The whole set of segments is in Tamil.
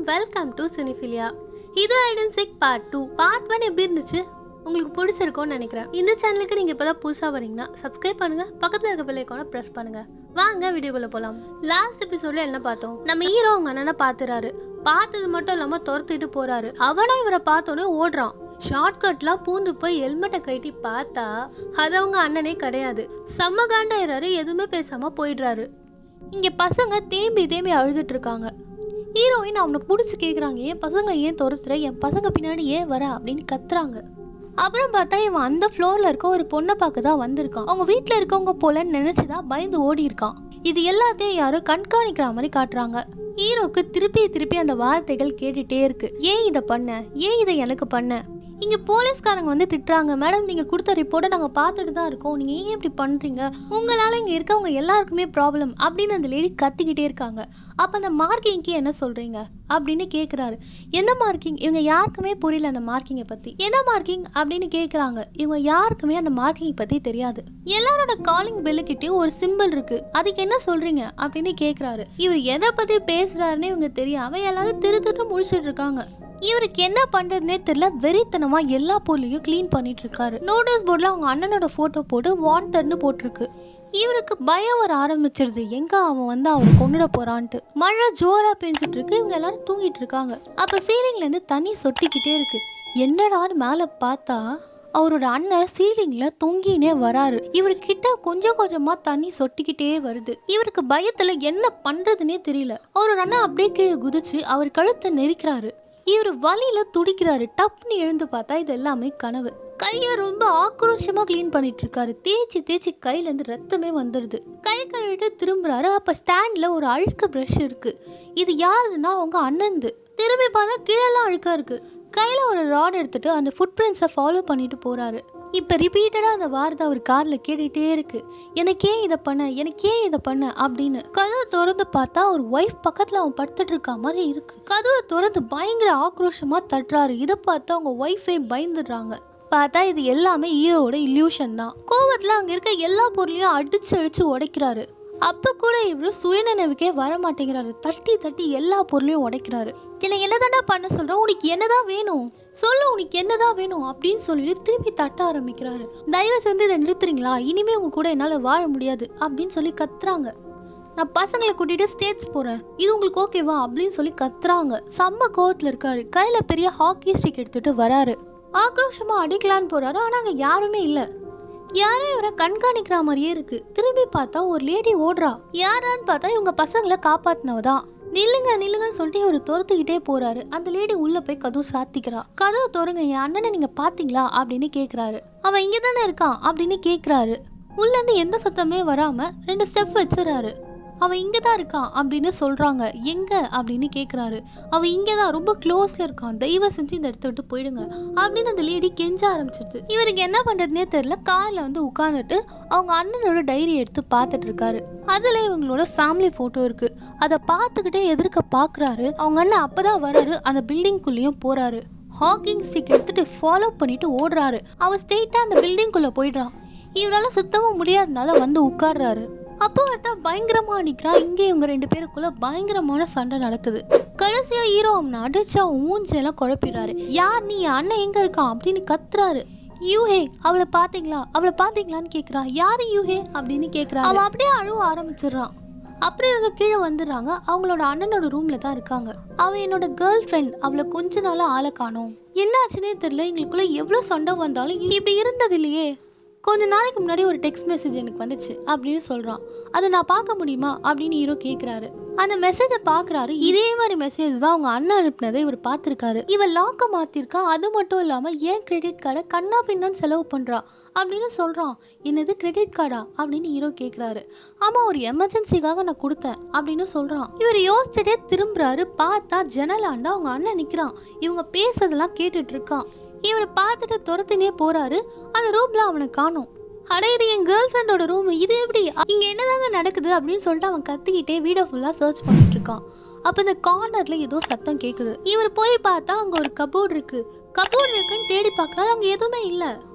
வெல்கம் டு சினிஃபிலியா இது hide and seek part two part one எப்படி இருந்துச்சு உங்களுக்கு பிடிச்சிருக்கும்னு நினைக்கிறேன் இந்த சேனலுக்கு நீங்க இப்பதான் புதுசா வரீங்கன்னா சப்ஸ்கிரைப் பண்ணுங்க பக்கத்துல இருக்க பெல் ஐக்கானை பிரஸ் பண்ணுங்க வாங்க வீடியோக்குள்ள போலாம் லாஸ்ட் எபிசோட்ல என்ன பார்த்தோம் நம்ம ஹீரோ அவங்க அண்ணனை பாத்துறாரு பார்த்தது மட்டும் இல்லாம துரத்திட்டு போறாரு அவனா இவரை பார்த்தோன்னே ஓடுறான் ஷார்ட்கட்லாம் பூந்து போய் ஹெல்மெட்டை கட்டி பார்த்தா அது அவங்க அண்ணனே கிடையாது செம்ம காண்டாயிராரு எதுவுமே பேசாம போயிடுறாரு இங்க பசங்க தேம்பி தேம்பி அழுதுட்டு இருக்காங்க ஹீரோயின் அவனை பிடிச்சி கேட்குறாங்க ஏன் பசங்க ஏன் துரத்துற என் பசங்க பின்னாடி ஏன் வர அப்படின்னு கத்துறாங்க அப்புறம் பார்த்தா இவன் அந்த ஃப்ளோர்ல இருக்க ஒரு பொண்ணை பார்க்க தான் வந்திருக்கான் அவங்க வீட்டில் இருக்கவங்க போலன்னு நினைச்சுதான் பயந்து ஓடி இருக்கான் இது எல்லாத்தையும் யாரும் கண்காணிக்கிற மாதிரி காட்டுறாங்க ஹீரோக்கு திருப்பி திருப்பி அந்த வார்த்தைகள் கேட்டுட்டே இருக்கு ஏன் இதை பண்ண ஏன் இதை எனக்கு பண்ண இங்க போலீஸ்காரங்க வந்து திட்டுறாங்க மேடம் நீங்க கொடுத்த ரிப்போர்ட்டை நாங்க பார்த்துட்டு தான் இருக்கோம் நீங்க ஏன் இப்படி பண்றீங்க உங்களால இங்க இருக்கவங்க எல்லாருக்குமே ப்ராப்ளம் அப்படின்னு அந்த லேடி கத்திக்கிட்டே இருக்காங்க அப்ப அந்த மார்க்கிங்க்கு என்ன சொல்றீங்க அப்படின்னு கேக்குறாரு என்ன மார்க்கிங் இவங்க யாருக்குமே புரியல அந்த மார்க்கிங்கை பத்தி என்ன மார்க்கிங் அப்படின்னு கேக்குறாங்க இவங்க யாருக்குமே அந்த மார்க்கிங் பத்தி தெரியாது எல்லாரோட காலிங் பெல்லுக்கிட்டயும் ஒரு சிம்பிள் இருக்கு அதுக்கு என்ன சொல்றீங்க அப்படின்னு கேக்குறாரு இவர் எதை பத்தி பேசுறாருன்னு இவங்க தெரியாம எல்லாரும் திரு திரு முழிச்சிட்டு இருக்காங்க இவருக்கு என்ன பண்றதுனே தெரியல வெறித்தனமா எல்லா பொருளையும் க்ளீன் பண்ணிட்டு இருக்காரு நோட்டீஸ் போர்டில் அவங்க அண்ணனோட போட்டோ போட்டு வாண்டட்னு போட்டிருக்கு இவருக்கு பயம் வர ஆரம்பிச்சிருது எங்க அவன் வந்து அவரை கொண்டுட போறான்ட்டு மழை ஜோரா பெஞ்சிட்டு இருக்கு இவங்க எல்லாரும் தூங்கிட்டு இருக்காங்க அப்ப சீலிங்ல இருந்து தண்ணி சொட்டிக்கிட்டே இருக்கு என்னடான்னு மேல பார்த்தா அவரோட அண்ணன் சீலிங்ல தொங்கினே வராரு இவர் கிட்ட கொஞ்சம் கொஞ்சமா தண்ணி சொட்டிக்கிட்டே வருது இவருக்கு பயத்துல என்ன பண்றதுனே தெரியல அவரோட அண்ணன் அப்படியே கீழே குதிச்சு அவர் கழுத்தை நெரிக்கிறாரு இவர் வலியில துடிக்கிறாரு டப்னு எழுந்து பார்த்தா இது எல்லாமே கனவு கைய ரொம்ப ஆக்ரோஷமா க்ளீன் பண்ணிட்டு இருக்காரு தேய்ச்சி தேய்ச்சி கையில இருந்து ரத்தமே வந்துடுது கை கழுவிட்டு திரும்புறாரு அப்ப ஸ்டாண்ட்ல ஒரு அழுக்கு பிரஷ் இருக்கு இது யாருதுன்னா அவங்க அண்ணன்து திரும்பி பார்த்தா கீழெல்லாம் அழுக்கா இருக்கு கையில ஒரு ராட் எடுத்துட்டு அந்த ஃபுட் பிரிண்ட்ஸை ஃபாலோ பண்ணிட்டு போறாரு இப்ப ரிப்பீட்டடா அந்த வார்த்தை அவர் காதுல கேட்டுட்டே இருக்கு எனக்கே இதை பண்ண எனக்கே இதை பண்ண அப்படின்னு கதவை திறந்து பார்த்தா ஒரு ஒய்ஃப் பக்கத்துல அவன் படுத்துட்டு இருக்க மாதிரி இருக்கு கதவை திறந்து பயங்கர ஆக்ரோஷமா தட்டுறாரு இதை பார்த்து அவங்க ஒய்ஃபே பயந்துடுறாங்க பார்த்தா இது எல்லாமே ஹீரோவோட இல்யூஷன் தான் கோவத்துல அங்க இருக்க எல்லா பொருளையும் அடிச்சு அடிச்சு உடைக்கிறாரு அப்ப கூட இவரு சுயநினைவுக்கே வர மாட்டேங்கிறாரு தட்டி தட்டி எல்லா பொருளையும் உடைக்கிறாரு என்னை என்னதாண்டா பண்ண சொல்ற உனக்கு என்னதான் வேணும் சொல்லு உனக்கு என்னதான் வேணும் அப்படின்னு சொல்லிட்டு திருப்பி தட்ட ஆரம்பிக்கிறாரு தயவு செஞ்சு இதை நிறுத்துறீங்களா இனிமே உங்க கூட என்னால வாழ முடியாது அப்படின்னு சொல்லி கத்துறாங்க நான் பசங்களை கூட்டிட்டு ஸ்டேட்ஸ் போறேன் இது உங்களுக்கு ஓகேவா அப்படின்னு சொல்லி கத்துறாங்க செம்ம கோவத்துல இருக்காரு கையில பெரிய ஹாக்கி ஸ்டிக் எடுத்துட்டு வராரு ஆக்ரோஷமா அடிக்கலான்னு போறாரு ஆனா அங்க யாருமே இல்ல யாரும் இவரை கண்காணிக்கிற மாதிரியே இருக்கு திரும்பி பார்த்தா ஒரு லேடி ஓடுறா யாரான்னு பார்த்தா இவங்க பசங்களை காப்பாத்தினவதான் நில்லுங்க நில்லுங்கன்னு சொல்லிட்டு இவர் துரத்துக்கிட்டே போறாரு அந்த லேடி உள்ள போய் கதவு சாத்திக்கிறா கதவு திறங்க என் அண்ணனை நீங்க பாத்தீங்களா அப்படின்னு கேக்குறாரு அவன் இங்க தானே இருக்கான் அப்படின்னு கேக்குறாரு உள்ள இருந்து எந்த சத்தமே வராம ரெண்டு ஸ்டெப் வச்சுறாரு அவன் இங்க தான் இருக்கான் அப்படின்னு சொல்றாங்க எங்க அப்படின்னு கேக்குறாரு அவன் இங்க தான் ரொம்ப க்ளோஸ்ல இருக்கான் தயவு செஞ்சு இந்த இடத்த விட்டு போயிடுங்க அப்படின்னு அந்த லேடி கெஞ்ச ஆரம்பிச்சிருச்சு இவருக்கு என்ன பண்றதுனே தெரியல கார்ல வந்து உட்கார்ந்துட்டு அவங்க அண்ணனோட டைரி எடுத்து பார்த்துட்டு இருக்காரு அதுல இவங்களோட ஃபேமிலி போட்டோ இருக்கு அதை பார்த்துக்கிட்டே எதிர்க்க பாக்குறாரு அவங்க அண்ணன் அப்பதான் வராரு அந்த பில்டிங்குள்ளேயும் போறாரு ஹாக்கிங் ஸ்டிக் எடுத்துட்டு ஃபாலோ பண்ணிட்டு ஓடுறாரு அவன் ஸ்ட்ரெயிட்டா அந்த பில்டிங்குள்ள போயிடுறான் இவரால சுத்தமா முடியாதனால வந்து உட்கார்றாரு அப்போ பார்த்தா பயங்கரமா அடிக்கிறா இங்க இவங்க ரெண்டு பேருக்குள்ள பயங்கரமான சண்டை நடக்குது கடைசியா ஹீரோ அவனை அடிச்சு அவன் மூஞ்செல்லாம் குழப்பிடுறாரு யார் நீ என் அண்ணன் எங்க இருக்கான் அப்படின்னு கத்துறாரு யூஹே அவளை பாத்தீங்களா அவளை பாத்தீங்களான்னு கேக்குறா யாரு யூஹே அப்படின்னு கேக்குறா அவன் அப்படியே அழுவ ஆரம்பிச்சிடுறான் அப்புறம் இவங்க கீழே வந்துடுறாங்க அவங்களோட அண்ணனோட ரூம்ல தான் இருக்காங்க அவ என்னோட கேர்ள் ஃப்ரெண்ட் அவளை கொஞ்ச நாளா ஆளை காணோம் என்ன ஆச்சுன்னே தெரியல எங்களுக்குள்ள எவ்வளவு சண்டை வந்தாலும் இப்படி இருந்தது இல்லையே கொஞ்ச நாளைக்கு முன்னாடி ஒரு டெக்ஸ்ட் மெசேஜ் எனக்கு வந்துச்சு அப்படின்னு சொல்றான் அதை நான் பார்க்க முடியுமா அப்படின்னு ஹீரோ கேக்குறாரு அந்த மெசேஜை பாக்குறாரு இதே மாதிரி மெசேஜ் தான் அவங்க அண்ணன் அனுப்புனதை இவர் பார்த்திருக்காரு இவன் லாக்க மாத்திருக்கா அது மட்டும் இல்லாம ஏன் கிரெடிட் கார்டை கண்ணா பின்னான்னு செலவு பண்றா அப்படின்னு சொல்றான் என்னது கிரெடிட் கார்டா அப்படின்னு ஹீரோ கேக்குறாரு ஆமா ஒரு எமர்ஜென்சிக்காக நான் கொடுத்தேன் அப்படின்னு சொல்றான் இவர் யோசிச்சுட்டே திரும்புறாரு பார்த்தா ஜன்னலாண்டா அவங்க அண்ணன் நிக்கிறான் இவங்க பேசுறதெல்லாம் கேட்டுட்டு இருக்கான் இவரை பார்த்துட்டு துரத்தினே போறாரு அந்த ரூம்ல அவனை காணோம் அட இது என் கேர்ள் ஃப்ரெண்டோட ரூம் இது எப்படி இங்க என்னதாங்க நடக்குது அப்படின்னு சொல்லிட்டு அவன் கத்திக்கிட்டே வீடை ஃபுல்லா சர்ச் பண்ணிட்டு இருக்கான் அப்ப இந்த கார்னர்ல ஏதோ சத்தம் கேக்குது இவர் போய் பார்த்தா அங்க ஒரு கபோர்ட் இருக்கு கபோர்ட் இருக்குன்னு தேடி பார்க்கறாரு அங்க எதுவுமே இல்ல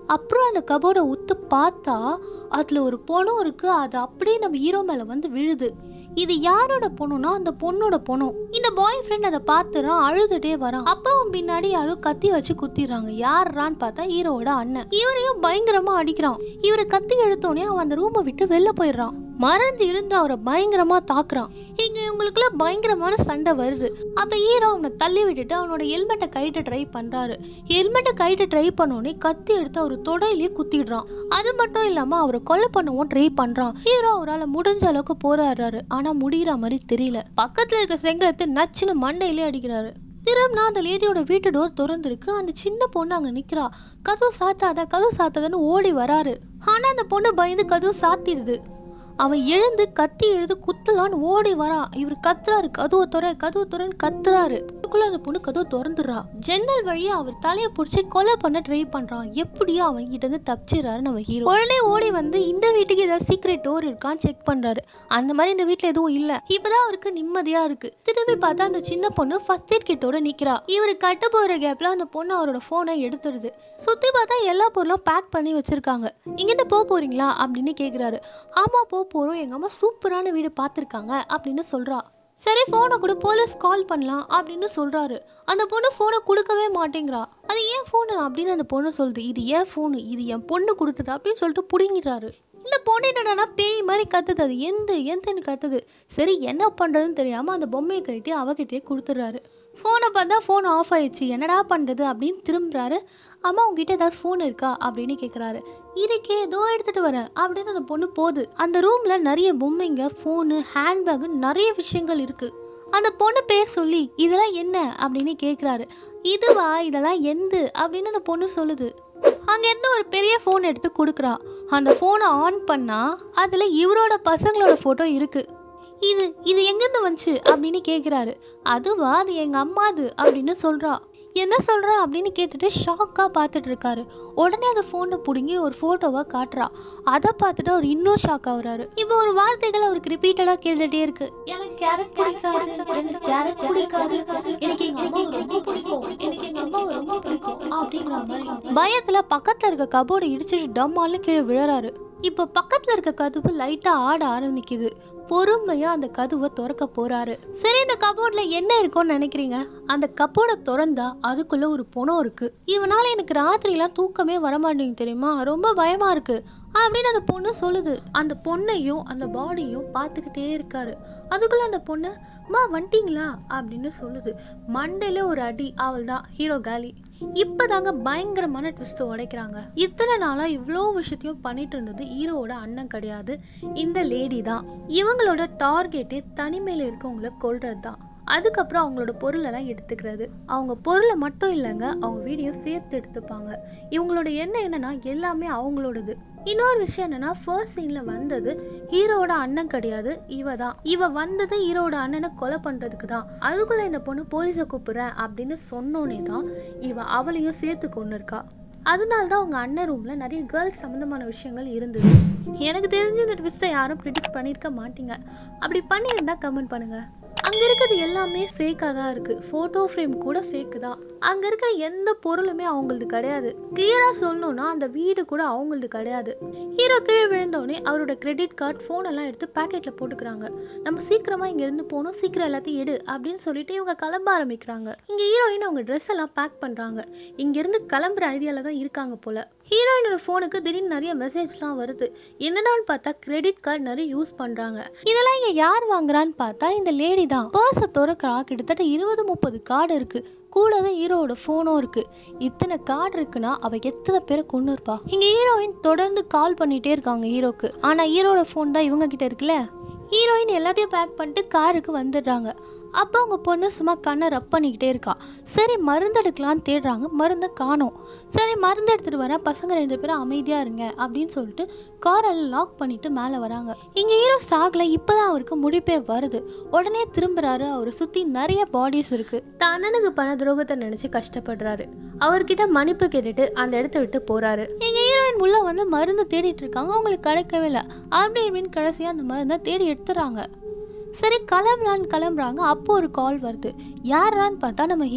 அப்புறம் அந்த கபோர்டை உத்து பார்த்தா அதுல ஒரு பொணம் இருக்கு அது அப்படியே நம்ம ஹீரோ மேல வந்து விழுது இது யாரோட பொண்ணுனா அந்த பொண்ணோட பொண்ணும் இந்த பாய் ஃப்ரெண்ட் அதை பார்த்துறான் அழுதுட்டே வரான் அப்பவும் பின்னாடி யாரோ கத்தி வச்சு குத்திடுறாங்க யாரான்னு பார்த்தா ஹீரோவோட அண்ணன் இவரையும் பயங்கரமா அடிக்கிறான் இவரை கத்தி எடுத்தோடனே அவன் அந்த ரூமை விட்டு வெளில போயிடுறான் மறைஞ்சு இருந்து அவரை பயங்கரமா தாக்குறான் இங்க இவங்களுக்குள்ள பயங்கரமான சண்டை வருது அப்ப ஹீரோ அவனை தள்ளி விட்டுட்டு அவனோட ஹெல்மெட்டை கைட்ட ட்ரை பண்றாரு ஹெல்மெட்டை கைட்ட ட்ரை பண்ணோடனே கத்தி எடுத்து அவர் தொடையிலேயே குத்திடுறான் அது மட்டும் இல்லாம அவரை கொலை பண்ணவும் ட்ரை பண்றான் ஹீரோ அவரால் முடிஞ்ச அளவுக்கு போராடுறாரு ஆனா முடிகிற மாதிரி தெரியல பக்கத்துல இருக்க செங்கலத்தை நச்சுன்னு மண்டையிலே அடிக்கிறாரு திரும்பினா அந்த லேடியோட வீட்டு டோர் திறந்துருக்கு அந்த சின்ன பொண்ணு அங்க நிக்கிறா கதவு சாத்தாத கதவு சாத்தாதன்னு ஓடி வராரு ஆனா அந்த பொண்ணு பயந்து கதவு சாத்திடுது அவன் எழுந்து கத்தி எழுது குத்தலான்னு ஓடி வரான் இவர் கத்துறாரு கதவு துற கதவு துறன்னு கத்துறாரு அதுக்குள்ள அந்த பொண்ணு கதவு திறந்துடுறா ஜன்னல் வழியா அவர் தலையை பிடிச்சி கொலை பண்ண ட்ரை பண்றான் எப்படியோ அவன் கிட்ட இருந்து தப்பிச்சிடறாரு நம்ம ஹீரோ உடனே ஓடி வந்து இந்த வீட்டுக்கு ஏதாவது சீக்ரெட் டோர் இருக்கான்னு செக் பண்றாரு அந்த மாதிரி இந்த வீட்ல எதுவும் இல்ல இப்பதான் அவருக்கு நிம்மதியா இருக்கு திரும்பி பார்த்தா அந்த சின்ன பொண்ணு ஃபர்ஸ்ட் எய்ட் கிட்டோட நிக்கிறா இவரு கட்ட போற கேப்ல அந்த பொண்ணு அவரோட போனை எடுத்துடுது சுத்தி பார்த்தா எல்லா பொருளும் பேக் பண்ணி வச்சிருக்காங்க இங்கிட்ட போக போறீங்களா அப்படின்னு கேக்குறாரு ஆமா போ போறோம் எங்க அம்மா சூப்பரான வீடு பார்த்துருக்காங்க அப்படின்னு சொல்றா சரி போனை கூட போலீஸ் கால் பண்ணலாம் அப்படின்னு சொல்றாரு அந்த பொண்ணு போனை கொடுக்கவே மாட்டேங்கிறா அது ஏன் ஃபோனு அப்படின்னு அந்த பொண்ணு சொல்லுது இது ஏன் ஃபோனு இது என் பொண்ணு கொடுத்தது அப்படின்னு சொல்லிட்டு புடுங்கிடுறாரு இந்த பொண்ணு என்னடானா பேய் மாதிரி கத்துது அது எந்த எந்தன்னு கத்துது சரி என்ன பண்றதுன்னு தெரியாம அந்த பொம்மையை கட்டி அவகிட்டயே கொடுத்துட்றாரு ஃபோனை பார்த்தா ஃபோன் ஆஃப் ஆயிடுச்சு என்னடா பண்ணுறது அப்படின்னு திரும்புறாரு அம்மா உங்ககிட்ட ஏதாவது ஃபோன் இருக்கா அப்படின்னு கேட்குறாரு இருக்கே ஏதோ எடுத்துட்டு வரேன் அப்படின்னு அந்த பொண்ணு போகுது அந்த ரூம்ல நிறைய பொம்மைங்க ஃபோனு ஹேண்ட்பேக் நிறைய விஷயங்கள் இருக்கு அந்த பொண்ணு பேர் சொல்லி இதெல்லாம் என்ன அப்படின்னு கேட்குறாரு இதுவா இதெல்லாம் எந்து அப்படின்னு அந்த பொண்ணு சொல்லுது அங்கேருந்து ஒரு பெரிய ஃபோன் எடுத்து கொடுக்குறா அந்த ஃபோனை ஆன் பண்ணா அதில் இவரோட பசங்களோட ஃபோட்டோ இருக்கு இது இது எங்கேருந்து வந்துச்சு அப்படின்னு கேட்குறாரு அதுவா அது எங்கள் அம்மாது அப்படின்னு சொல்கிறா என்ன சொல்கிறா அப்படின்னு கேட்டுட்டு ஷாக்காக பார்த்துட்டு இருக்காரு உடனே அந்த ஃபோனை பிடுங்கி ஒரு ஃபோட்டோவை காட்டுறா அதை பார்த்துட்டு அவர் இன்னும் ஷாக் ஆகுறாரு இப்போ ஒரு வார்த்தைகள் அவருக்கு ரிப்பீட்டடாக கேட்டுட்டே இருக்கு எனக்கு கேரட் பிடிக்காது எனக்கு கேரட் பிடிக்காது எனக்கு எங்கள் அம்மா ரொம்ப பிடிக்கும் எனக்கு எங்கள் அம்மா ரொம்ப பிடிக்கும் அப்படிங்கிற மாதிரி பயத்தில் பக்கத்தில் இருக்க கபோர்டை இடிச்சிட்டு டம்மால கீழே விழறாரு இப்போ பக்கத்துல இருக்க கதவு லைட்டா ஆட ஆரம்பிக்குது பொறுமையா அந்த கதவை திறக்க போறாரு சரி இந்த கபோர்ட்ல என்ன இருக்கும்னு நினைக்கிறீங்க அந்த கபோர்டை திறந்தா அதுக்குள்ள ஒரு பொணம் இருக்கு இவனால எனக்கு ராத்திரிலாம் தூக்கமே வரமாட்டேங்குது தெரியுமா ரொம்ப பயமா இருக்கு அப்படின்னு அந்த பொண்ணு சொல்லுது அந்த பொண்ணையும் அந்த பாடியும் பார்த்துக்கிட்டே இருக்காரு அதுக்குள்ள அந்த பொண்ணு மா வந்துட்டீங்களா அப்படின்னு சொல்லுது மண்டையில ஒரு அடி அவள் தான் ஹீரோ காலி இப்பதாங்க பயங்கரமான ட்விஸ்ட் உடைக்கிறாங்க இத்தனை நாளா இவ்வளோ விஷயத்தையும் பண்ணிட்டு இருந்தது ஹீரோவோட அண்ணன் கிடையாது இந்த லேடி தான் இவங்களோட டார்கெட்டே தனிமையில இருக்கவங்கள கொல்றது தான் அதுக்கப்புறம் அவங்களோட பொருளெல்லாம் எடுத்துக்கிறது அவங்க பொருளை மட்டும் இல்லைங்க அவங்க வீடியோ சேர்த்து எடுத்துப்பாங்க இவங்களோட எண்ணம் என்னன்னா எல்லாமே அவங்களோடது இன்னொரு விஷயம் என்னன்னா ஃபர்ஸ்ட் சீன்ல வந்தது ஹீரோவோட அண்ணன் கிடையாது இவ தான் இவ வந்தது ஹீரோவோட அண்ணனை கொலை பண்றதுக்கு தான் அதுக்குள்ள இந்த பொண்ணு போலீஸை கூப்பிடுறேன் அப்படின்னு சொன்னோனே தான் இவ அவளையும் சேர்த்து கொண்டு இருக்கா அதனால தான் உங்க அண்ணன் ரூம்ல நிறைய கேர்ள்ஸ் சம்பந்தமான விஷயங்கள் இருந்தது எனக்கு தெரிஞ்சு இந்த ட்விஸ்ட்டை யாரும் ப்ரிடிக்ட் பண்ணியிருக்க மாட்டீங்க அப்படி பண்ணியிருந்தா கமெண்ட் பண்ணுங்க அங்க இருக்கிறது எல்லாமே ஃபேக்காக தான் இருக்கு ஃபோட்டோ ஃப்ரேம் கூட ஃபேக் தான் அங்க இருக்க எந்த பொருளுமே அவங்களது கிடையாது கிளியரா சொல்லணும்னா அந்த வீடு கூட அவங்களது கிடையாது ஹீரோ கீழே விழுந்தோடனே அவரோட கிரெடிட் கார்டு ஃபோன் எல்லாம் எடுத்து பாக்கெட்ல போட்டுக்கிறாங்க நம்ம சீக்கிரமா இங்க இருந்து போகணும் சீக்கிரம் எல்லாத்தையும் எடு அப்படின்னு சொல்லிட்டு இவங்க கிளம்ப ஆரம்பிக்கிறாங்க இங்க ஹீரோயின் அவங்க ட்ரெஸ் எல்லாம் பேக் பண்றாங்க இங்க இருந்து கிளம்புற ஐடியால தான் இருக்காங்க போல ஹீரோயினோட ஃபோனுக்கு திடீர்னு நிறைய மெசேஜ்லாம் வருது என்னடான்னு பார்த்தா கிரெடிட் கார்டு நிறைய யூஸ் பண்றாங்க இதெல்லாம் இங்க யார் வாங்குறான்னு பார்த்தா இந்த லேடி தான் பர்ஸை திறக்கிறா கிட்டத்தட்ட இருபது முப்பது கார்டு இருக்கு கூடவே ஹீரோவோட ஃபோனும் இருக்கு இத்தனை கார்டு இருக்குன்னா அவ எத்தனை பேரை கொண்டு இருப்பா இங்க ஹீரோயின் தொடர்ந்து கால் பண்ணிட்டே இருக்காங்க ஹீரோக்கு ஆனா ஹீரோட ஃபோன் தான் இவங்க கிட்ட இருக்குல்ல ஹீரோயின் எல்லாத்தையும் பேக் பண்ணிட்டு காருக்கு வந்துடுறாங்க அப்போ அவங்க பொண்ணு சும்மா கண்ணை ரப் பண்ணிக்கிட்டே இருக்கா சரி மருந்து எடுக்கலான்னு தேடுறாங்க மருந்தை காணோம் சரி மருந்து எடுத்துட்டு வரேன் பசங்க ரெண்டு பேரும் அமைதியா இருங்க அப்படின்னு சொல்லிட்டு காரெல்லாம் லாக் பண்ணிட்டு மேலே வராங்க இங்க ஹீரோ சாகல இப்பதான் அவருக்கு முடிப்பே வருது உடனே திரும்புறாரு அவரை சுத்தி நிறைய பாடிஸ் இருக்கு தன்னனுக்கு பண்ண துரோகத்தை நினைச்சு கஷ்டப்படுறாரு அவர்கிட்ட மன்னிப்பு கேட்டுட்டு அந்த இடத்த விட்டு போறாரு எங்க ஹீரோயின் உள்ள வந்து மருந்து தேடிட்டு இருக்காங்க அவங்களுக்கு கிடைக்கவே இல்லை அப்படி இப்படின்னு கடைசியா அந்த மருந்தை தேடி எடுத்துறாங்க சரி கிளம்பலான்னு கிளம்புறாங்க அப்போ ஒரு கால் வருது யாரான்னு பார்த்தா நம்ம ஹீரோ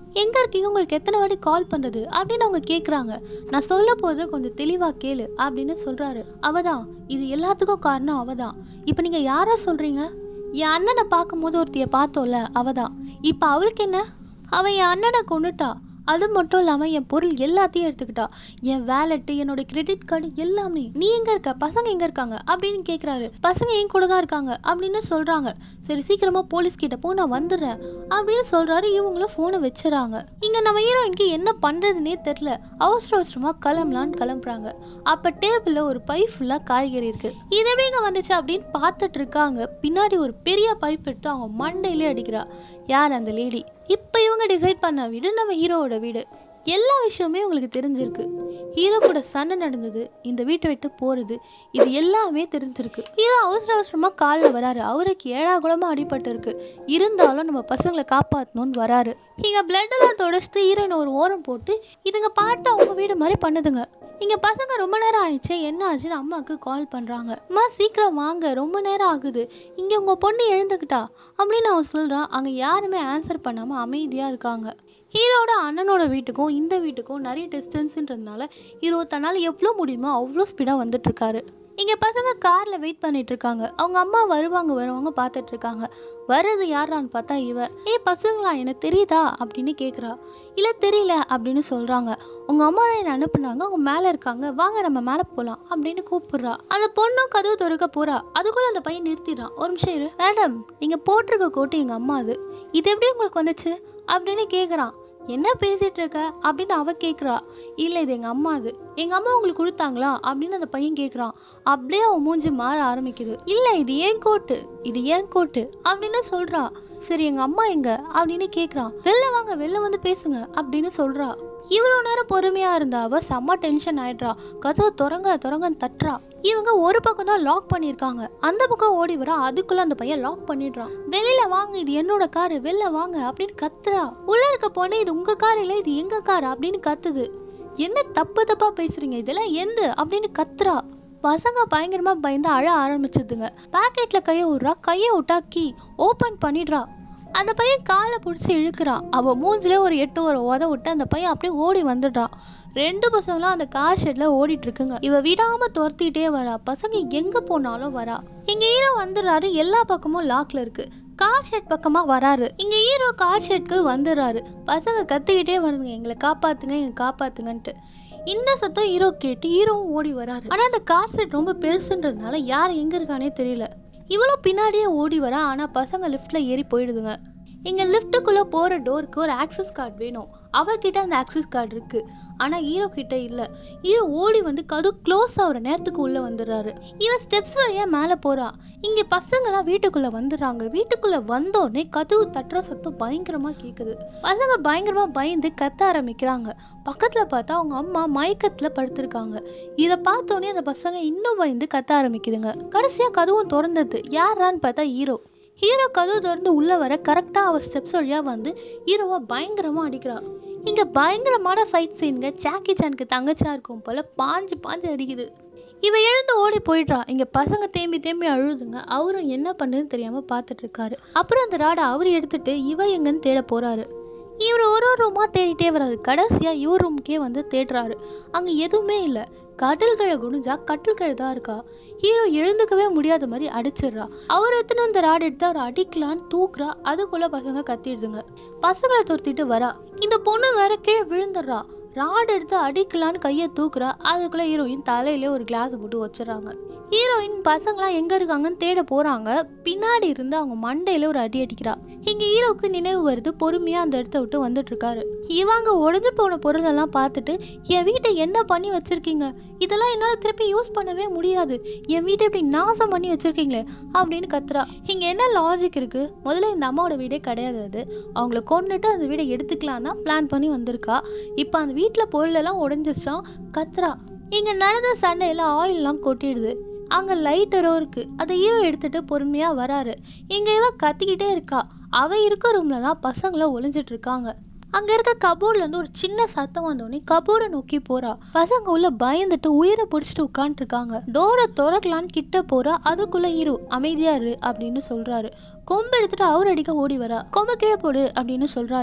எங்க இருக்கீங்க உங்களுக்கு எத்தனை வாட்டி கால் பண்றது அப்படின்னு அவங்க கேக்குறாங்க நான் சொல்ல போது கொஞ்சம் தெளிவா கேளு அப்படின்னு சொல்றாரு அவதான் இது எல்லாத்துக்கும் காரணம் அவதான் இப்ப நீங்க யார சொல்றீங்க என் அண்ணனை பார்க்கும்போது ஒருத்திய பார்த்தோம்ல அவதான் இப்ப அவளுக்கு என்ன அவ என் அண்ணனை கொன்னுட்டா அது மட்டும் இல்லாம என் பொருள் எல்லாத்தையும் எடுத்துக்கிட்டா என் வேலெட்டு என்னோட கிரெடிட் கார்டு எல்லாமே நீ எங்க இருக்க பசங்க எங்க இருக்காங்க அப்படின்னு கேக்குறாரு பசங்க என் கூட தான் இருக்காங்க அப்படின்னு சொல்றாங்க சரி சீக்கிரமா போலீஸ் கிட்ட போ நான் வந்துடுறேன் அப்படின்னு சொல்றாரு இவங்களும் போனை வச்சுறாங்க இங்க நம்ம ஹீரோயினுக்கு என்ன பண்றதுன்னே தெரியல அவசர அவசரமா கிளம்பலான்னு கிளம்புறாங்க அப்ப டேபிள்ல ஒரு பை ஃபுல்லா காய்கறி இருக்கு இது எப்படி இங்க வந்துச்சு அப்படின்னு பார்த்துட்டு இருக்காங்க பின்னாடி ஒரு பெரிய பைப் எடுத்து அவங்க மண்டையிலே அடிக்கிறா யார் அந்த லேடி இப்ப இவங்க டிசைட் பண்ண வீடு நம்ம ஹீரோவோட வீடு எல்லா விஷயமே உங்களுக்கு தெரிஞ்சிருக்கு ஹீரோ கூட சண்டை நடந்தது இந்த வீட்டை விட்டு போறது இது எல்லாமே தெரிஞ்சிருக்கு ஹீரோ அவசர அவசரமா காலில் வராரு அவருக்கு ஏழா குளமா அடிபட்டு இருக்கு இருந்தாலும் நம்ம பசங்களை காப்பாத்தணும்னு வராரு இங்க பிளட் எல்லாம் தொடச்சிட்டு ஹீரோயின் ஒரு ஓரம் போட்டு இதுங்க பாட்டு அவங்க வீடு மாதிரி பண்ணுதுங்க இங்க பசங்க ரொம்ப நேரம் ஆயிடுச்சு என்ன ஆச்சுன்னு அம்மாவுக்கு கால் பண்றாங்க அம்மா சீக்கிரம் வாங்க ரொம்ப நேரம் ஆகுது இங்க உங்க பொண்ணு எழுந்துக்கிட்டா அப்படின்னு அவன் சொல்றான் அங்க யாருமே ஆன்சர் பண்ணாம அமைதியா இருக்காங்க ஹீரோட அண்ணனோட வீட்டுக்கும் இந்த வீட்டுக்கும் நிறைய டிஸ்டன்ஸ்ன்றதுனால ஹீரோ தன்னால் எவ்வளோ முடியுமோ அவ்வளோ ஸ்பீடாக வந்துட்டு இருக்காரு இங்க பசங்க கார்ல வெயிட் பண்ணிட்டு இருக்காங்க அவங்க அம்மா வருவாங்க வருவாங்க பார்த்துட்டு இருக்காங்க வர்றது யாரான்னு பார்த்தா இவ ஏய் பசங்களா எனக்கு தெரியுதா அப்படின்னு கேக்குறா இல்ல தெரியல அப்படின்னு சொல்றாங்க உங்க அம்மா தான் என்ன அனுப்புனாங்க அவங்க மேல இருக்காங்க வாங்க நம்ம மேல போலாம் அப்படின்னு கூப்பிடுறா அந்த பொண்ணும் கதவு திறக்க போறா அதுக்குள்ள அந்த பையன் நிறுத்திடுறான் ஒரு நிமிஷம் இரு மேடம் நீங்க போட்டிருக்க கோட்டு எங்க அம்மா அது இது எப்படி உங்களுக்கு வந்துச்சு அப்படின்னு கேக்குறான் என்ன பேசிட்டு இருக்க அப்படின்னு அவ கேக்குறா இல்ல இது எங்க அம்மா அது எங்க அம்மா உங்களுக்கு கொடுத்தாங்களா அப்படின்னு அந்த பையன் கேக்குறான் அப்படியே அவன் மூஞ்சி மாற ஆரம்பிக்குது இல்ல இது ஏன் கோட்டு இது ஏன் கோட்டு அப்படின்னு சொல்றா சரி எங்க அம்மா எங்க அப்படின்னு கேக்குறான் வெளில வாங்க வெளில வந்து பேசுங்க அப்படின்னு சொல்றா இவ்வளவு நேரம் பொறுமையா இருந்தா அவ செம்ம டென்ஷன் ஆயிடுறா கதவு திறங்க திறங்கன்னு தட்டுறா இவங்க ஒரு பக்கம் தான் லாக் பண்ணிருக்காங்க அந்த பக்கம் ஓடி வரா அதுக்குள்ள அந்த பையன் லாக் பண்ணிடுறான் வெளியில வாங்க இது என்னோட காரு வெளில வாங்க அப்படின்னு கத்துறா உள்ள இருக்க பொண்ணு இது உங்க கார் இல்ல இது எங்க கார் அப்படின்னு கத்துது என்ன தப்பு தப்பா பேசுறீங்க இதெல்லாம் எந்த அப்படின்னு கத்துறா பசங்க பயங்கரமா பயந்து அழ ஆரம்பிச்சதுங்க பாக்கெட்ல கைய விடுறா கைய விட்டா கீ ஓபன் பண்ணிடுறா அந்த பையன் காலை பிடிச்சி இழுக்கிறான் அவ மூஞ்சில ஒரு எட்டு ஒரு உத விட்டு அந்த பையன் அப்படியே ஓடி வந்துடுறான் ரெண்டு பசங்களும் அந்த கார் ஷெட்ல ஓடிட்டு இருக்குங்க இவ விடாம துரத்திட்டே வரா பசங்க எங்க போனாலும் வரா இங்க ஹீரோ வந்துடுறாரு எல்லா பக்கமும் லாக்ல இருக்கு கார் ஷெட் பக்கமா வராரு இங்க ஹீரோ கார் ஷெட்க்கு வந்துடுறாரு பசங்க கத்திக்கிட்டே வருதுங்க எங்களை காப்பாத்துங்க எங்க காப்பாத்துங்கன்ட்டு இந்த சத்தம் ஹீரோ கேட்டு ஹீரோவும் ஓடி வராரு ஆனா அந்த கார் செட் ரொம்ப பெருசுன்றதுனால யார் எங்க இருக்கானே தெரியல இவ்வளோ பின்னாடியே ஓடி வரா ஆனா பசங்க லிஃப்ட்ல ஏறி போயிடுதுங்க இங்க லிஃப்ட்டுக்குள்ள போற டோருக்கு ஒரு ஆக்சஸ் கார்டு வேணும் அவகிட்ட அந்த ஆக்சஸ் கார்டு இருக்கு ஆனா ஹீரோ கிட்ட இல்ல ஹீரோ ஓடி வந்து கது க்ளோஸ் ஆகுற நேரத்துக்கு உள்ள வந்துடுறாரு இவன் ஸ்டெப்ஸ் வழியா மேல போறா இங்க பசங்கலாம் வீட்டுக்குள்ள வந்துடுறாங்க வீட்டுக்குள்ள வந்தோடனே கதவு தட்டுற சத்தம் பயங்கரமா கேக்குது பசங்க பயங்கரமா பயந்து கத்த ஆரம்பிக்கிறாங்க பக்கத்துல பார்த்தா அவங்க அம்மா மயக்கத்துல படுத்திருக்காங்க இத பார்த்தோன்னே அந்த பசங்க இன்னும் பயந்து கத்த ஆரம்பிக்குதுங்க கடைசியா கதவும் திறந்தது யாரான்னு பார்த்தா ஹீரோ ஹீரோ கதவு திறந்து உள்ள வர கரெக்டா அவ ஸ்டெப்ஸ் வழியா வந்து ஹீரோவை பயங்கரமா அடிக்கிறா இங்க பயங்கரமான ஃபைட் சீனுங்க ஜாக்கி சானுக்கு தங்கச்சியா இருக்கும் போல பாஞ்சு பாஞ்சு அடிக்குது இவ எழுந்து ஓடி போயிடுறா இங்க பசங்க தேம்பி தேம்பி அழுதுங்க அவரும் என்ன பண்ணுன்னு தெரியாம பார்த்துட்டு இருக்காரு அப்புறம் அந்த ராடை அவர் எடுத்துட்டு இவ எங்கன்னு தேட போறாரு இவர் ஒரு ஒரு ரூமா தேடிட்டே வராரு கடைசியா இவர் ரூமுக்கே வந்து தேடுறாரு அங்க எதுவுமே இல்ல கட்டில் கழ குனிஞ்சா கட்டில் கழ தான் இருக்கா ஹீரோ எழுந்துக்கவே முடியாத மாதிரி அடிச்சிடுறா அவர் எத்தனை அந்த ராட் எடுத்து அவர் அடிக்கலான்னு தூக்குறா அதுக்குள்ள பசங்க கத்திடுதுங்க பசங்களை துரத்திட்டு வரா இந்த பொண்ணு வேற கீழே விழுந்துடுறா ராட் எடுத்து அடிக்கலான்னு கையை தூக்குறா அதுக்குள்ள ஹீரோயின் தலையிலே ஒரு கிளாஸ் போட்டு வச்சிடறாங்க ஹீரோயின் பசங்களாம் எங்க இருக்காங்கன்னு தேட போறாங்க பின்னாடி இருந்து அவங்க மண்டையில ஒரு அடி அடிக்கிறா இங்க ஹீரோவுக்கு நினைவு வருது பொறுமையா அந்த இடத்த விட்டு வந்துட்டு இருக்காரு இவங்க உடைஞ்சு போன பொருள் எல்லாம் பார்த்துட்டு என் வீட்டை என்ன பண்ணி வச்சிருக்கீங்க இதெல்லாம் என்னால திருப்பி யூஸ் பண்ணவே முடியாது என் வீட்டை இப்படி நாசம் பண்ணி வச்சிருக்கீங்களே அப்படின்னு கத்துறா இங்க என்ன லாஜிக் இருக்கு முதல்ல இந்த அம்மாவோட வீடே கிடையாது அது அவங்கள கொண்டுட்டு அந்த வீடை எடுத்துக்கலாம் தான் பிளான் பண்ணி வந்திருக்கா இப்போ அந்த வீட்டுல பொருள் எல்லாம் உடைஞ்சிருச்சான் கத்துறா இங்க நடந்த சண்டையில ஆயில் எல்லாம் கொட்டிடுது அங்க லைட்டரோ இருக்கு அதை ஹீரோ எடுத்துட்டு பொறுமையா வராரு இங்க இவ கத்திக்கிட்டே இருக்கா அவ இருக்க ரூம்ல தான் பசங்களும் ஒளிஞ்சிட்டு இருக்காங்க அங்க இருக்க கபோர்ட்ல இருந்து ஒரு சின்ன சத்தம் வந்தோடனே கபோர்டை நோக்கி போறா பசங்க உள்ள பயந்துட்டு உயிரை பிடிச்சிட்டு உட்காந்துட்டு இருக்காங்க டோரை திறக்கலான்னு கிட்ட போறா அதுக்குள்ள ஹீரோ அமைதியா இரு அப்படின்னு சொல்றாரு கொம்பு எடுத்துட்டு அவர் அடிக்க ஓடி வரா கொம்பு கீழே போடு அப்படின்னு சொல்றாரு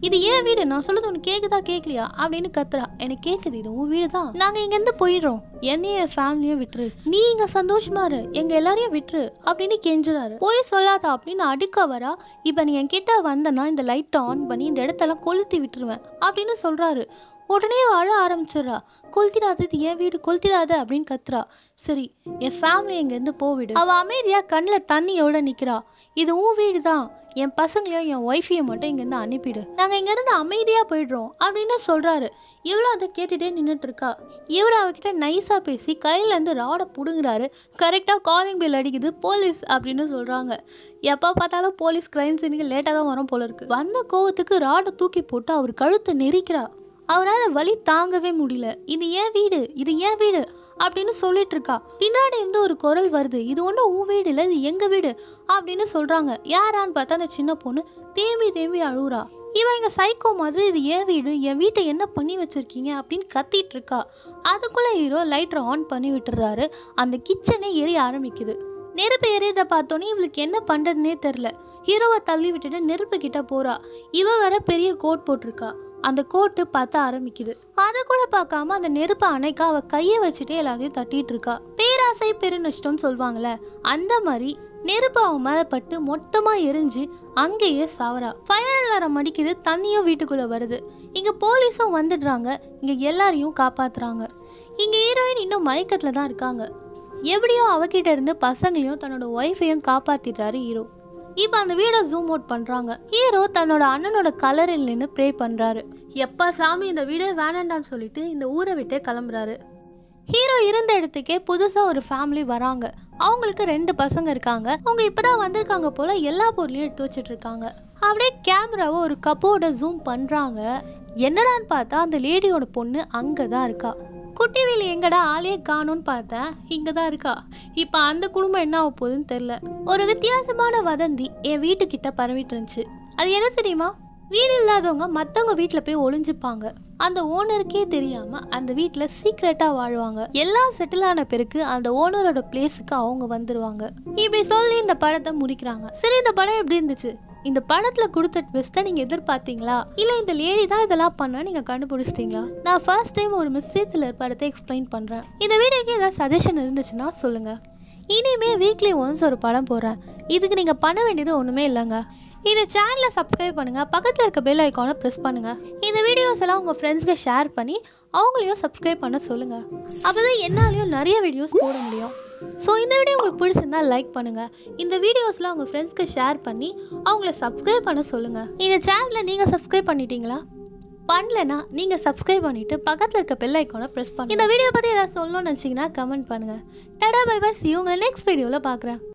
இது ஏன் வீடு நான் சொல்றது உனக்கு கேக்குதா கேட்கலையா அப்படின்னு கத்துறா எனக்கு கேக்குது இது உன் வீடு தான் நாங்க இங்க இருந்து போயிடுறோம் என்னையும் என் ஃபேமிலியும் விட்டுரு நீ இங்க சந்தோஷமா இரு எங்க எல்லாரையும் விட்டுரு அப்படின்னு கெஞ்சுறாரு போய் சொல்லாத அப்படின்னு அடுக்க வரா இப்ப நீ என்கிட்ட வந்தனா இந்த லைட்டை ஆன் பண்ணி இந்த இடத்தெல்லாம் கொளுத்தி விட்டுருவேன் அப்படின்னு சொல்றாரு உடனே அவ அழ ஆரம்பிச்சிடுறா கொளுத்திடாத இது என் வீடு கொளுத்திடாத அப்படின்னு கத்துறா சரி என் ஃபேமிலி இங்க இருந்து போவிடு அவ அமைதியா கண்ணுல தண்ணியோட நிக்கிறா இது உன் வீடு தான் என் பசங்களையும் என் ஒய்ஃபையும் மட்டும் இங்க இருந்து அனுப்பிடு நாங்க இங்க இருந்து அமைதியா போயிடுறோம் அப்படின்னு சொல்றாரு இவ்வளவு அதை கேட்டுட்டே நின்னுட்டு இருக்கா இவர் அவகிட்ட நைஸா பேசி கையில இருந்து ராட புடுங்குறாரு கரெக்டா காலிங் பெல் அடிக்குது போலீஸ் அப்படின்னு சொல்றாங்க எப்ப பார்த்தாலும் போலீஸ் கிரைம் சீனுக்கு லேட்டா தான் வரும் போல இருக்கு வந்த கோவத்துக்கு ராட தூக்கி போட்டு அவர் கழுத்தை நெரிக்கிறா அவரால் வலி தாங்கவே முடியல இது ஏன் வீடு இது ஏன் வீடு அப்படின்னு சொல்லிட்டு இருக்கா பின்னாடி இருந்து ஒரு குரல் வருது இது ஒன்றும் உன் வீடு இல்லை இது எங்க வீடு அப்படின்னு சொல்றாங்க யாரான்னு பார்த்தா அந்த சின்ன பொண்ணு தேம்பி தேம்பி அழுவுறா இவன் இங்க சைக்கோ மாதிரி இது என் வீடு என் வீட்டை என்ன பண்ணி வச்சிருக்கீங்க அப்படின்னு கத்திட்டு இருக்கா அதுக்குள்ள ஹீரோ லைட்டரை ஆன் பண்ணி விட்டுறாரு அந்த கிச்சனே எரிய ஆரம்பிக்குது நெருப்பு எரியதை பார்த்தோன்னே இவளுக்கு என்ன பண்றதுனே தெரில ஹீரோவை தள்ளி விட்டுட்டு நெருப்பு கிட்ட போறா இவ வேற பெரிய கோட் போட்டிருக்கா அந்த கோட்டு பத்த ஆரம்பிக்குது அதை கூட பார்க்காம அந்த நெருப்பை அணைக்க அவ கையை வச்சுட்டே எல்லாத்தையும் தட்டிட்டு இருக்கா பேராசை பெருநஷ்டம்னு சொல்லுவாங்கல்ல அந்த மாதிரி நெருப்பு அவன் மேல பட்டு மொத்தமா எரிஞ்சு அங்கேயே சாவரா ஃபயர் அலாரம் அடிக்குது தண்ணியும் வீட்டுக்குள்ள வருது இங்க போலீஸும் வந்துடுறாங்க இங்க எல்லாரையும் காப்பாத்துறாங்க இங்க ஹீரோயின் இன்னும் மயக்கத்துல தான் இருக்காங்க எப்படியோ அவகிட்ட இருந்து பசங்களையும் தன்னோட ஒய்ஃபையும் காப்பாத்திடுறாரு ஹீரோ இப்போ அந்த வீடை ஜூம் அவுட் பண்றாங்க ஹீரோ தன்னோட அண்ணனோட கலரில் நின்று ப்ரே பண்றாரு எப்பா சாமி இந்த வீடே வேணாண்டான்னு சொல்லிட்டு இந்த ஊரை விட்டே கிளம்புறாரு ஹீரோ இருந்த இடத்துக்கே புதுசா ஒரு ஃபேமிலி வராங்க அவங்களுக்கு ரெண்டு பசங்க இருக்காங்க அவங்க இப்பதான் வந்திருக்காங்க போல எல்லா பொருளையும் எடுத்து வச்சிட்டு இருக்காங்க அப்படியே கேமராவை ஒரு கப்போட ஜூம் பண்றாங்க என்னடான்னு பார்த்தா அந்த லேடியோட பொண்ணு அங்கதான் இருக்கா குட்டிவேலி எங்கடா ஆளே காணோன்னு பார்த்தேன் இங்க தான் இருக்கா இப்ப அந்த குடும்பம் என்ன ஆக போகுதுன்னு தெரியல ஒரு வித்தியாசமான வதந்தி என் வீட்டுக்கிட்ட பரவிட்டு இருந்துச்சு அது என்ன தெரியுமா வீடு இல்லாதவங்க மத்தவங்க வீட்ல போய் ஒளிஞ்சுப்பாங்க அந்த ஓனருக்கே தெரியாம அந்த வீட்ல சீக்ரெட்டா வாழ்வாங்க எல்லாம் செட்டில் ஆன பிறகு அந்த ஓனரோட பிளேஸுக்கு அவங்க வந்துருவாங்க இப்படி சொல்லி இந்த படத்தை முடிக்கிறாங்க சரி இந்த படம் எப்படி இருந்துச்சு இந்த படத்துல கொடுத்த ட்விஸ்ட்டை நீங்க எதிர்பார்த்தீங்களா இல்ல இந்த லேடி தான் இதெல்லாம் பண்ணா நீங்க கண்டுபிடிச்சிட்டீங்களா நான் ஃபர்ஸ்ட் டைம் ஒரு மிஸ்டேக் த்ரில்லர் படத்தை எக்ஸ்பிளைன் பண்றேன் இந்த வீடியோக்கு ஏதாவது சஜஷன் இருந்துச்சுன்னா சொல்லுங்க இனிமே வீக்லி ஒன்ஸ் ஒரு படம் போடுறேன் இதுக்கு நீங்க பண்ண வேண்டியது ஒண்ணுமே இல்லைங்க இந்த சேனலை சப்ஸ்கிரைப் பண்ணுங்க பக்கத்துல இருக்க பெல் ஐக்கானை ப்ரெஸ் பண்ணுங்க இந்த வீடியோஸ் எல்லாம் உங்க ஃப்ரெண்ட்ஸ்க்கு ஷேர் பண்ணி அவங்களையும் சப்ஸ்கிரைப் பண்ண சொல்லுங்க அப்பதான் என்னாலையும் நிறைய வீடியோஸ் போட முடியும் ஸோ இந்த வீடியோ உங்களுக்கு பிடிச்சிருந்தா லைக் பண்ணுங்க இந்த வீடியோஸ்லாம் உங்க ஃப்ரெண்ட்ஸ்க்கு ஷேர் பண்ணி அவங்கள சப்ஸ்கிரைப் பண்ண சொல்லுங்க இந்த சேனலை நீங்க சப்ஸ்கிரைப் பண்ணிட்டீங்களா பண்ணலனா நீங்க சப்ஸ்கிரைப் பண்ணிட்டு பக்கத்துல இருக்க பெல் ஐக்கானை பிரஸ் பண்ணுங்க இந்த வீடியோ பத்தி ஏதாவது சொல்லணும்னு நினைச்சீங்கன்னா கமெண்ட் பண்ணுங்க டடா பை பை சி உங்க நெக்ஸ்ட் வீடியோல பாக்குறேன்